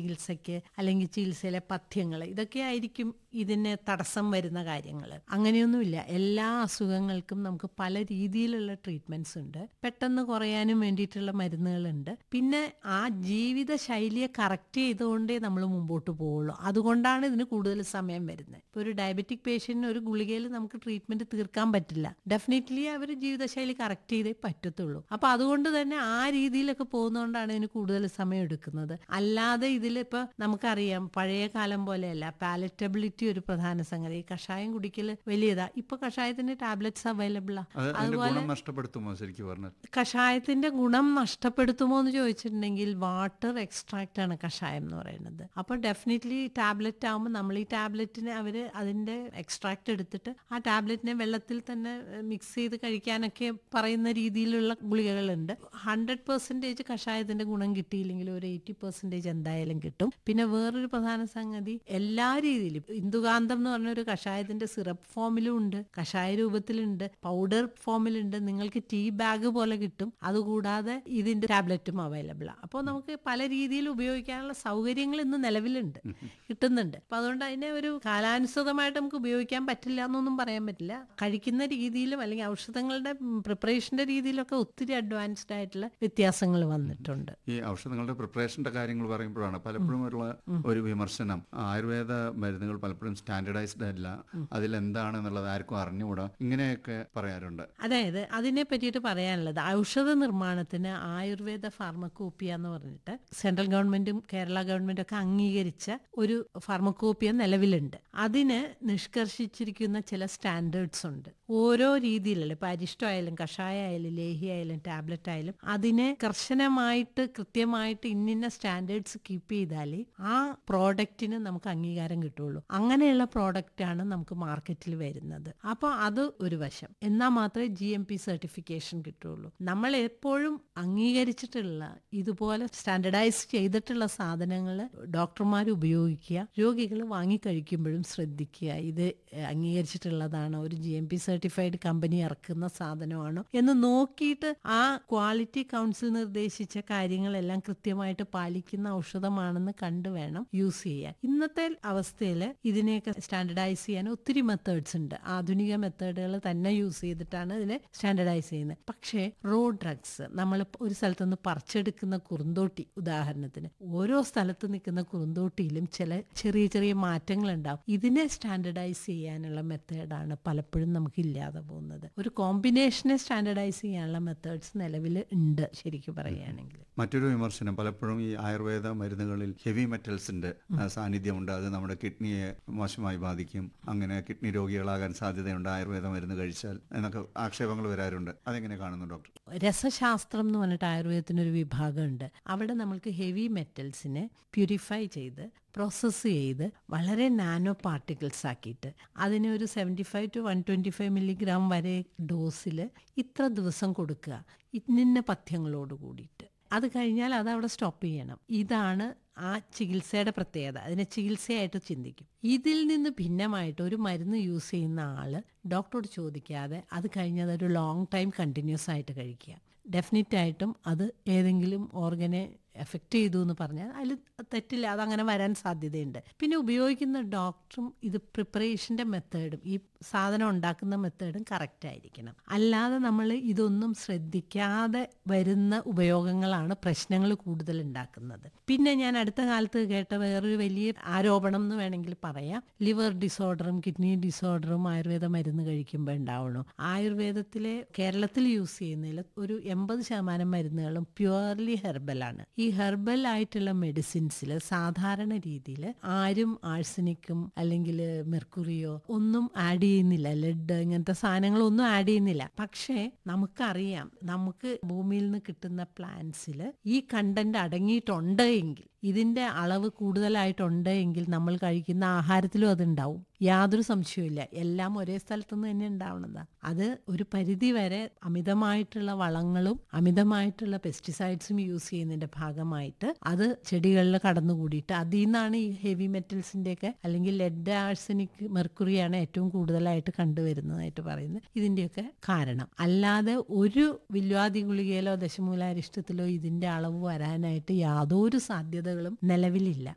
ചികിത്സയ്ക്ക് അല്ലെങ്കിൽ ചികിത്സയിലെ പഥ്യങ്ങൾ ഇതൊക്കെ ആയിരിക്കും ഇതിന് തടസ്സം വരുന്ന കാര്യങ്ങൾ അങ്ങനെയൊന്നുമില്ല എല്ലാ അസുഖങ്ങൾക്കും നമുക്ക് പല രീതിയിലുള്ള ട്രീറ്റ്മെന്റ്സ് ഉണ്ട് പെട്ടെന്ന് കുറയാനും വേണ്ടിയിട്ടുള്ള മരുന്നുകളുണ്ട് പിന്നെ ആ ജീവിത ശൈലിയെ കറക്റ്റ് ചെയ്തുകൊണ്ടേ നമ്മൾ മുമ്പോട്ട് പോവുള്ളൂ അതുകൊണ്ടാണ് ഇതിന് കൂടുതൽ സമയം വരുന്നത് ഇപ്പോൾ ഒരു ഡയബറ്റിക് പേഷ്യന്റിന് ഒരു ഗുളികയിൽ നമുക്ക് ട്രീറ്റ്മെന്റ് തീർക്കാൻ പറ്റില്ല ഡെഫിനറ്റ്ലി അവർ ജീവിതശൈലി കറക്റ്റ് ചെയ്തേ പറ്റത്തുള്ളൂ അപ്പൊ അതുകൊണ്ട് തന്നെ ആ രീതിയിലൊക്കെ പോകുന്നതുകൊണ്ടാണ് ഇതിന് കൂടുതൽ സമയം എടുക്കുന്നത് അല്ലാതെ ഇതിലിപ്പോ നമുക്കറിയാം പഴയ കാലം പോലെയല്ല പാലറ്റബിലിറ്റി ഒരു പ്രധാന സംഗതി കഷായം കുടിക്കൽ വലിയതാ ഇപ്പൊ കഷായത്തിന്റെ ടാബ്ലറ്റ്സ് അവൈലബിൾ ആ അത് അതിന്റെ ഗുണം നഷ്ടപ്പെടുത്തുമോ ശരിക്കും പറഞ്ഞാൽ കഷായത്തിന്റെ ഗുണം നഷ്ടപ്പെടുത്തുമോ എന്ന് ചോദിച്ചിട്ടുണ്ടെങ്കിൽ വാട്ടർ എക്സ്ട്രാക്റ്റ് ആണ് കഷായം എന്ന് പറയുന്നത് അപ്പൊ ഡെഫിനറ്റ്ലി ടാബ്ലറ്റ് ആകുമ്പോൾ നമ്മൾ ഈ ടാബ്ലറ്റിനെ അവര് അതിന്റെ എക്സ്ട്രാക്ട് എടുത്തിട്ട് ആ ടാബ്ലറ്റിനെ വെള്ളത്തിൽ തന്നെ മിക്സ് ചെയ്ത് കഴിക്കാനൊക്കെ പറയുന്ന രീതിയിലുള്ള ഗുളികകളുണ്ട് ഹൺഡ്രഡ് പെർസെൻറ്റേജ് കഷായത്തിന്റെ ഗുണം കിട്ടിയില്ലെങ്കിൽ ഒരു എയ്റ്റി പെർസെൻറ്റേജ് എന്തായാലും കിട്ടും പിന്നെ വേറൊരു പ്രധാന സംഗതി എല്ലാ രീതിയിലും ഇന്ദുകാന്തം എന്ന് പറഞ്ഞ ഒരു കഷായത്തിന്റെ സിറപ്പ് ഫോമിലും ഉണ്ട് കഷായ രൂപത്തിലുണ്ട് പൗഡർ ഫോമിലുണ്ട് നിങ്ങൾക്ക് ടീ ബാഗ് പോലെ കിട്ടും അതുകൂടാതെ ഇതിന്റെ ടാബ്ലറ്റും അവൈലബിൾ ആണ് അപ്പോൾ നമുക്ക് പല രീതിയിൽ ഉപയോഗിക്കാനുള്ള സൗകര്യങ്ങൾ ഇന്ന് നിലവിലുണ്ട് കിട്ടുന്നുണ്ട് അപ്പൊ അതുകൊണ്ട് അതിനെ ഒരു കാലാനുസൃതമായിട്ട് നമുക്ക് ഉപയോഗിക്കാൻ പറ്റില്ല എന്നൊന്നും പറയാൻ പറ്റില്ല കഴിക്കുന്ന രീതിയിലും അല്ലെങ്കിൽ ഔഷധങ്ങളുടെ പ്രിപ്പറേഷന്റെ രീതിയിലൊക്കെ ഒത്തിരി അഡ്വാൻസ്ഡ് ആയിട്ടുള്ള വ്യത്യാസങ്ങൾ വന്നിട്ടുണ്ട് ഈ ഔഷധങ്ങളുടെ പ്രിപ്പറേഷന്റെ കാര്യങ്ങൾ പറയുമ്പോഴാണ് പലപ്പോഴും ഉള്ള ഒരു വിമർശനം ആയുർവേദ മരുന്നുകൾ പലപ്പോഴും സ്റ്റാൻഡർഡൈസ്ഡ് അല്ല അതിലെന്താണെന്നുള്ളത് ആർക്കും അറിഞ്ഞുകൂടാ ഇങ്ങനെയൊക്കെ പറയാറുണ്ട് അതായത് അതിനെ പറ്റിയിട്ട് പറയാനുള്ളത് ഔഷധ നിർമ്മാണത്തിന് ആയുർവേദ ഫാർമക്കോപ്പിയ എന്ന് പറഞ്ഞിട്ട് സെൻട്രൽ ഗവൺമെന്റും കേരള ഗവൺമെന്റും ഒക്കെ അംഗീകരിച്ച ഒരു ഫാർമക്കോപ്പിയ നിലവിലുണ്ട് അതിന് നിഷ്കർഷിച്ചിരിക്കുന്ന ചില സ്റ്റാൻഡേർഡ്സ് ഉണ്ട് ഓരോ രീതിയിലുള്ള ഇപ്പൊ അരിഷ്ടമായാലും കഷായ ആയാലും ലേഹ്യ ആയാലും ടാബ്ലറ്റ് ആയാലും അതിനെ കർശനമായിട്ട് കൃത്യമായിട്ട് ഇന്നിന്ന സ്റ്റാൻഡേർഡ്സ് കീപ്പ് ചെയ്താലേ ആ പ്രോഡക്റ്റിന് നമുക്ക് അംഗീകാരം കിട്ടുള്ളൂ അങ്ങനെയുള്ള പ്രോഡക്റ്റ് ആണ് നമുക്ക് മാർക്കറ്റിൽ വരുന്നത് അപ്പോൾ അത് ഒരു വശം എന്നാൽ മാത്രമേ ജി എം പി സർട്ടിഫിക്കേഷൻ കിട്ടുള്ളൂ നമ്മൾ എപ്പോഴും അംഗീകരിച്ചിട്ടുള്ള ഇതുപോലെ സ്റ്റാൻഡർഡൈസ് ചെയ്തിട്ടുള്ള സാധനങ്ങൾ ഡോക്ടർമാർ ഉപയോഗിക്കുക രോഗികൾ വാങ്ങിക്കഴിക്കുമ്പോഴും ശ്രദ്ധിക്കുക ഇത് അംഗീകരിച്ചിട്ടുള്ളതാണ് ഒരു G M P certified company ഇറക്കുന്ന സാധനമാണോ എന്ന് നോക്കിയിട്ട് ആ ക്വാളിറ്റി കൗൺസിൽ നിർദ്ദേശിച്ച കാര്യങ്ങളെല്ലാം കൃത്യമായിട്ട് പാലിക്കുന്ന ഔഷധമാണെന്ന് കണ്ടു വേണം യൂസ് ചെയ്യാൻ ഇന്നത്തെ അവസ്ഥയിൽ ഇതിനെയൊക്കെ സ്റ്റാൻഡർഡൈസ് ചെയ്യാൻ ഒത്തിരി മെത്തേഡ്സ് ഉണ്ട് ആധുനിക മെത്തേഡുകൾ തന്നെ യൂസ് ചെയ്തിട്ടാണ് ഇതിനെ സ്റ്റാൻഡർഡൈസ് ചെയ്യുന്നത് പക്ഷേ റോ ഡ്രഗ്സ് നമ്മൾ ഒരു സ്ഥലത്ത് നിന്ന് പറിച്ചെടുക്കുന്ന കുറുന്തോട്ടി ഉദാഹരണത്തിന് ഓരോ സ്ഥലത്ത് നിൽക്കുന്ന കുറുന്തോട്ടിയിലും ചില ചെറിയ ചെറിയ മാറ്റങ്ങൾ ഉണ്ടാവും ഇതിനെ സ്റ്റാൻഡർഡൈസ് ചെയ്യാനുള്ള മെത്തേഡാണ് പലപ്പോഴും നമുക്ക് ഇല്ലാതെ പോകുന്നത് ഒരു കോമ്പിനേഷനെ സ്റ്റാൻഡർഡൈസ് ചെയ്യാനുള്ള മെത്തേഡ്സ് നിലവിൽ ഉണ്ട് ശരിക്കും പറയുകയാണെങ്കിൽ മറ്റൊരു വിമർശനം പലപ്പോഴും ഈ ആയുർവേദ മരുന്നുകളിൽ ഹെവി മെറ്റൽസിന്റെ ആ, സാന്നിധ്യമുണ്ട് അത് നമ്മുടെ കിഡ്നിയെ മോശമായി ബാധിക്കും അങ്ങനെ കിഡ്നി രോഗികളാകാൻ സാധ്യതയുണ്ട് ആയുർവേദ മരുന്ന് കഴിച്ചാൽ എന്നൊക്കെ ആക്ഷേപങ്ങൾ വരാറുണ്ട് അതെങ്ങനെ കാണുന്നു ഡോക്ടർ രസശാസ്ത്രം എന്ന് പറഞ്ഞിട്ട് ആയുർവേദത്തിനൊരു വിഭാഗമുണ്ട് അവിടെ നമ്മൾക്ക് ഹെവി മെറ്റൽസിനെ പ്യൂരിഫൈ ചെയ്ത് പ്രോസസ്സ് ചെയ്ത് വളരെ നാനോ പാർട്ടിക്കിൾസ് ആക്കിയിട്ട് അതിന് ഒരു seventy five to one twenty five milligram വരെ ഡോസിൽ ഇത്ര ദിവസം കൊടുക്കുക ഇന്നിന്ന പഥ്യങ്ങളോട് കൂടിയിട്ട് അത് കഴിഞ്ഞാൽ അത് അവിടെ സ്റ്റോപ്പ് ചെയ്യണം ഇതാണ് ആ ചികിത്സയുടെ പ്രത്യേകത അതിനെ ചികിത്സയായിട്ട് ചിന്തിക്കും ഇതിൽ നിന്ന് ഭിന്നമായിട്ട് ഒരു മരുന്ന് യൂസ് ചെയ്യുന്ന ആള് ഡോക്ടറോട് ചോദിക്കാതെ അത് കഴിഞ്ഞത് ഒരു ലോങ് ടൈം കണ്ടിന്യൂസ് ആയിട്ട് കഴിക്കുക ഡെഫിനറ്റ് ആയിട്ടും അത് ഏതെങ്കിലും ഓർഗനെ എഫക്റ്റ് ചെയ്തു എന്ന് പറഞ്ഞാൽ അതിൽ തെറ്റില്ല അതങ്ങനെ വരാൻ സാധ്യതയുണ്ട് പിന്നെ ഉപയോഗിക്കുന്ന ഡോക്ടറും ഇത് പ്രിപ്പറേഷൻ്റെ മെത്തേഡും ഈ സാധനം ഉണ്ടാക്കുന്ന മെത്തേഡും കറക്റ്റ് ആയിരിക്കണം അല്ലാതെ നമ്മൾ ഇതൊന്നും ശ്രദ്ധിക്കാതെ വരുന്ന ഉപയോഗങ്ങളാണ് പ്രശ്നങ്ങൾ കൂടുതൽ ഉണ്ടാക്കുന്നത് പിന്നെ ഞാൻ അടുത്ത കാലത്ത് കേട്ട വേറൊരു വലിയ ആരോപണം എന്ന് വേണമെങ്കിൽ പറയാം ലിവർ ഡിസോർഡറും കിഡ്നി ഡിസോർഡറും ആയുർവേദ മരുന്ന് കഴിക്കുമ്പോൾ ഉണ്ടാവണം ആയുർവേദത്തിലെ കേരളത്തിൽ യൂസ് ചെയ്യുന്നതിൽ ഒരു എൺപത് ശതമാനം മരുന്നുകളും പ്യുവർലി ഹെർബലാണ് ഈ ഹെർബൽ ആയിട്ടുള്ള മെഡിസിൻസിൽ സാധാരണ രീതിയിൽ ആരും ആഴ്സനിക്കും അല്ലെങ്കിൽ മെർക്കുറിയോ ഒന്നും ആഡ് ചെയ്യുന്നില്ല ലെഡ് ഇങ്ങനത്തെ സാധനങ്ങളൊന്നും ആഡ് ചെയ്യുന്നില്ല പക്ഷേ നമുക്കറിയാം നമുക്ക് ഭൂമിയിൽ നിന്ന് കിട്ടുന്ന പ്ലാന്റ്സിൽ ഈ കണ്ടന്റ് അടങ്ങിയിട്ടുണ്ട് എങ്കിൽ ഇതിന്റെ അളവ് കൂടുതലായിട്ടുണ്ട് എങ്കിൽ നമ്മൾ കഴിക്കുന്ന ആഹാരത്തിലും അതുണ്ടാവും യാതൊരു സംശയവുമില്ല എല്ലാം ഒരേ സ്ഥലത്തുനിന്ന് തന്നെ ഉണ്ടാവണതാ അത് ഒരു പരിധി വരെ അമിതമായിട്ടുള്ള വളങ്ങളും അമിതമായിട്ടുള്ള പെസ്റ്റിസൈഡ്സും യൂസ് ചെയ്യുന്നതിന്റെ ഭാഗമായിട്ട് അത് ചെടികളിൽ കടന്നുകൂടിയിട്ട് അതിൽ നിന്നാണ് ഈ ഹെവി മെറ്റൽസിന്റെ ഒക്കെ അല്ലെങ്കിൽ ലെഡ് ആഴ്സനിക് മെർക്കുറിയാണ് ഏറ്റവും കൂടുതലായിട്ട് കണ്ടുവരുന്നതായിട്ട് പറയുന്നത് ഇതിന്റെയൊക്കെ കാരണം അല്ലാതെ ഒരു വില്വാദി ഗുളികയിലോ ദശമൂലാരിഷ്ടത്തിലോ ഇതിന്റെ അളവ് വരാനായിട്ട് യാതൊരു സാധ്യതകളും നിലവിലില്ല